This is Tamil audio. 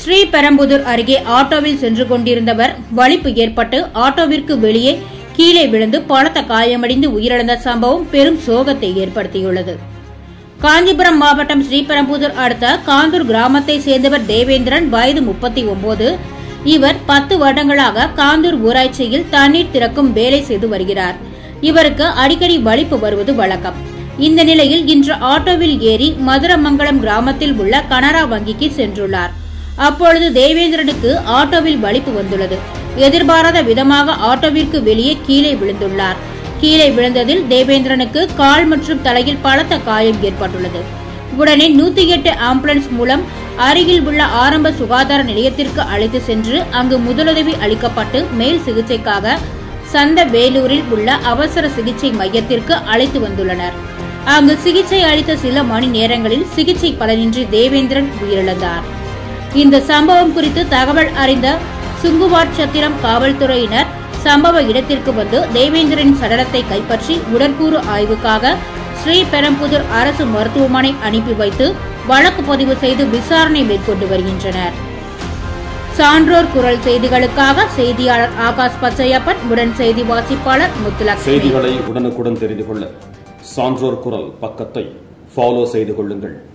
ஸ்ரீபெரும்புதூர் அருகே ஆட்டோவில் சென்று கொண்டிருந்தவர் வலிப்பு ஏற்பட்டு ஆட்டோவிற்கு வெளியே கீழே விழுந்து பலத்த காயமடைந்து உயிரிழந்த சம்பவம் பெரும் சோகத்தை ஏற்படுத்தியுள்ளது காஞ்சிபுரம் மாவட்டம் ஸ்ரீபெரும்புதூர் அடுத்த காந்தூர் கிராமத்தை சேர்ந்தவர் தேவேந்திரன் வயது முப்பத்தி ஒன்பது இவர் பத்து வருடங்களாக காந்தூர் ஊராட்சியில் தண்ணீர் திறக்கும் வேலை செய்து வருகிறார் இவருக்கு அடிக்கடி வலிப்பு வருவது வழக்கம் இந்த நிலையில் இன்று ஆட்டோவில் ஏறி மதுரமங்கலம் கிராமத்தில் உள்ள கனரா வங்கிக்கு சென்றுள்ளார் அப்பொழுது தேவேந்திரனுக்கு ஆட்டோவில் வலிப்பு வந்துள்ளது எதிர்பாராத விதமாக ஆட்டோவிற்கு வெளியே கீழே விழுந்துள்ளார் கீழே விழுந்ததில் தேவேந்திரனுக்கு கால் மற்றும் தலையில் பலத்த காயம் ஏற்பட்டுள்ளது உடனே நூத்தி எட்டு ஆம்புலன்ஸ் மூலம் அருகில் உள்ள ஆரம்ப சுகாதார நிலையத்திற்கு அழைத்து சென்று அங்கு முதலுதவி அளிக்கப்பட்டு மேல் சிகிச்சைக்காக சந்த வேலூரில் உள்ள அவசர சிகிச்சை மையத்திற்கு அழைத்து வந்துள்ளனர் அங்கு சிகிச்சை அளித்த சில மணி நேரங்களில் சிகிச்சை பலனின்றி தேவேந்திரன் உயிரிழந்தார் இந்த சம்பவம் குறித்து தகவல் அறிந்த சுங்குவாட் சத்திரம் காவல்துறையினர் சம்பவ இடத்திற்கு வந்து தேவேந்திரனின் சடலத்தை கைப்பற்றி உடற்கூறு ஆய்வுக்காக ஸ்ரீபெரும்புதூர் அரசு மருத்துவமனை அனுப்பி வைத்து வழக்கு பதிவு செய்து விசாரணை மேற்கொண்டு வருகின்றனர் சான்றோர் குரல் செய்திகளுக்காக செய்தியாளர் ஆகாஷ் பச்சையப்பன் உடன் செய்தி வாசிப்பாளர் முத்துலட்சுமி செய்திகளை உடனுக்குடன் தெரிந்து கொள்ள சான்றோர் குரல் பக்கத்தை ஃபாலோ செய்து கொள்ளுங்கள்